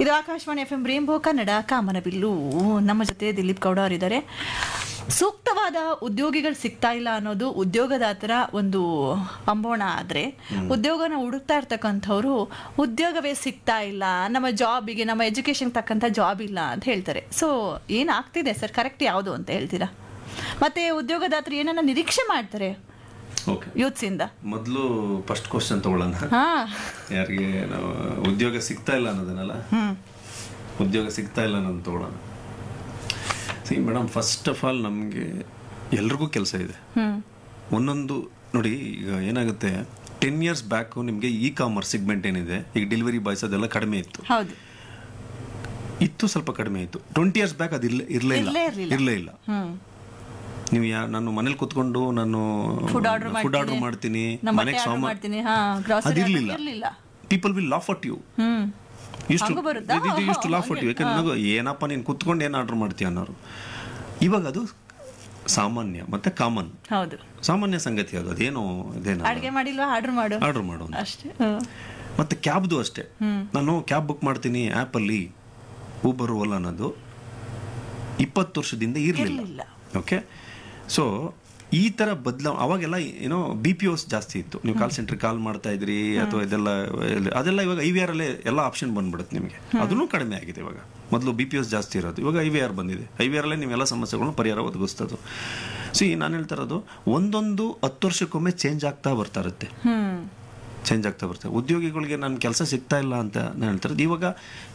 ಇದು Akashvani F M rainbow Kannada ಕಾಮನಬಿಲ್ಲು ನಮ್ಮ ಜೊತೆ ದಿಲೀಪ್ ಗೌಡ ಅವರಿದ್ದಾರೆ ಸೂಕ್ತವಾದ ಉದ್ಯೋಗಿಗಳು ಸಿಗ್ತಾ ಇಲ್ಲ ಅನ್ನೋದು ಉದ್ಯೋಗದಾತರ ಒಂದು ಅಂಬೋಣ ಆದ್ರೆ ಉದ್ಯೋಗನ ಹುಡುಕ್ತಾ ಇರ್ತಕ್ಕಂಥವ್ರು ಉದ್ಯೋಗವೇ ಸಿಗ್ತಾ ಇಲ್ಲ ನಮ್ಮ ಜಾಬಿಗೆ ನಮ್ಮ ಎಜುಕೇಶನ್ ತಕ್ಕಂಥ ಜಾಬ್ ಇಲ್ಲ ಅಂತ ಹೇಳ್ತಾರೆ ಸೊ ಏನಾಗ್ತಿದೆ ಸರ್ ಕರೆಕ್ಟ್ ಯಾವುದು ಅಂತ ಹೇಳ್ತೀರಾ ಮತ್ತೆ ಉದ್ಯೋಗದಾತರು ಏನನ್ನ ನಿರೀಕ್ಷೆ ಮಾಡ್ತಾರೆ ಓಕೆ ಯೂತ್ಸ್ ಇಂದ ಮೊದಲು ಫಸ್ಟ್ ಕ್ವಶನ್ ತಗೊಳ್ಳೋಣ ಹಾ ಯಾರಿಗೆ ನಾವು ಉದ್ಯೋಗ ಸಿಗ್ತಾ ಇಲ್ಲ ಅನ್ನೋದನ್ನಲ್ಲ ಹ್ಮ್ ಉದ್ಯೋಗ ಸಿಗ್ತಾ ಇಲ್ಲ ಅನ್ನೋದು ತಗೊಳ್ಳೋಣ ಸಿ ಮೇಡಮ್ ಫಸ್ಟ್ ಆಫ್ ಆಲ್ ನಮಗೆ ಎಲ್ರಿಗೂ ಕೆಲಸ ಇದೆ ಹ್ಮ್ ಒಂದೊಂದು ನೋಡಿ ಈಗ ಏನಾಗುತ್ತೆ ಟೆನ್ ಇಯರ್ಸ್ ಬ್ಯಾಕು ನಿಮಗೆ ಇ ಕಾಮರ್ಸ್ ಸಿಗ್ಮೆಂಟ್ ಏನಿದೆ ಈಗ ಡೆಲಿವರಿ ಬಾಯ್ಸ್ ಅದೆಲ್ಲ ಕಡಿಮೆ ಇತ್ತು ಹೌದು ಇತ್ತು ಸ್ವಲ್ಪ ಕಡಿಮೆ ಇತ್ತು ಟ್ವೆಂಟಿ ಇಯರ್ಸ್ ಬ್ಯಾಕ್ ಅದು ಇರ್ಲೇ ಇರಲೇ ಇಲ್ಲ ಇರ್ಲೇ ಇರ್ಲಿಲ್ಲ. ಇರಲೇ ಇಲ್ಲ ಹ್ಮ್ ನೀವು ಯಾ ನಾನು ಮನೇಲಿ ಕುತ್ಕೊಂಡು ನಾನು ಫುಡ್ ಆರ್ಡರ್ ಫುಡ್ ಆರ್ಡರ್ ಮಾಡ್ತೀನಿ ನಮ್ಮ ಮನೆಗೆ ಆರ್ಡರ್ ಸಾಮಾನು ಮಾಡ್ತೀನಿ ಹಾ ಗ್ರಾಸರಿ ಅದಿರ್ಲಿಲ್ಲ ಇರ್ಲಿಲ್ಲ people will laugh at you hmm ಇಷ್ಟು ಹಂಗೂ ಬರುತ್ತಾ? ಇಷ್ಟು ಲಾಫ್ ಅಟ್ ಯು ಯಾಕಂದ್ರೆ ನನಗೂ ಏನಪ್ಪ ನೀನು ಕುತ್ಕೊಂಡು ಏನು ಆರ್ಡರ್ ಮಾಡ್ತೀಯ ಅನ್ನೋರು ಇವಾಗ ಅದು ಸಾಮಾನ್ಯ ಮತ್ತೆ ಕಾಮನ್ ಹೌದು ಸಾಮಾನ್ಯ ಸಂಗತಿ ಅದು ಅದೇನು ಇದೇನು ಅಡ್ಗೆ ಮಾಡಿಲ್ವಾ ಆರ್ಡರ್ ಮಾಡು ಆರ್ಡರ್ ಮಾಡು ಅಂತ. ಅಷ್ಟೇ ಹ್ಮ್. ಮತ್ತೆ ಕ್ಯಾಬ್ದು ಅಷ್ಟೇ ನಾನು ಕ್ಯಾಬ್ ಬುಕ್ ಮಾಡ್ತೀನಿ ಆ್ಯಪಲ್ಲಿ ಊಬರ್ ಓಲಾ ಅನ್ನೋದು ಇಪ್ಪತ್ತು ವರ್ಷದಿಂದ ಇರಲಿಲ್ಲ ಇರ್ಲಿಲ್ಲ. ಓಕೆ ಸೊ ಈ ಥರ ಬದಲ ಅವಾಗೆಲ್ಲ ಏನೋ ಬಿ ಪಿ ಓಸ್ ಜಾಸ್ತಿ ಇತ್ತು ನೀವು ಕಾಲ್ ಸೆಂಟ್ರಿಗೆ ಕಾಲ್ ಮಾಡ್ತಾ ಇದ್ರಿ ಅಥವಾ ಇದೆಲ್ಲ ಅದೆಲ್ಲ ಇವಾಗ ಐ ವಿ ಆರ್ ಅಲ್ಲೇ ಎಲ್ಲ ಆಪ್ಷನ್ ಬಂದ್ಬಿಡುತ್ತೆ ನಿಮಗೆ ಅದನ್ನು ಕಡಿಮೆ ಆಗಿದೆ ಇವಾಗ ಮೊದಲು ಬಿ ಪಿ ಎಸ್ ಜಾಸ್ತಿ ಇರೋದು ಇವಾಗ ಐ ವಿ ಆರ್ ಬಂದಿದೆ ಐ ವಿ ಆರ್ ಅಲ್ಲೇ ನೀವೆಲ್ಲ ಸಮಸ್ಯೆಗಳನ್ನ ಪರಿಹಾರ ಒದಗಿಸ್ತದು ಸಿ ನಾನು ಹೇಳ್ತಾ ಇರೋದು ಒಂದೊಂದು ಹತ್ತು ವರ್ಷಕ್ಕೊಮ್ಮೆ ಚೇಂಜ್ ಆಗ್ತಾ ಬರ್ತಾ ಇರುತ್ತೆ ಹ್ಮ್ ಚೇಂಜ್ ಆಗ್ತಾ ಬರ್ತದೆ ಉದ್ಯೋಗಿಗಳಿಗೆ ನನ್ನ ಕೆಲಸ ಸಿಗ್ತಾ ಇಲ್ಲ ಅಂತ ನಾನು ಹೇಳ್ತಾರೆ ಇವಾಗ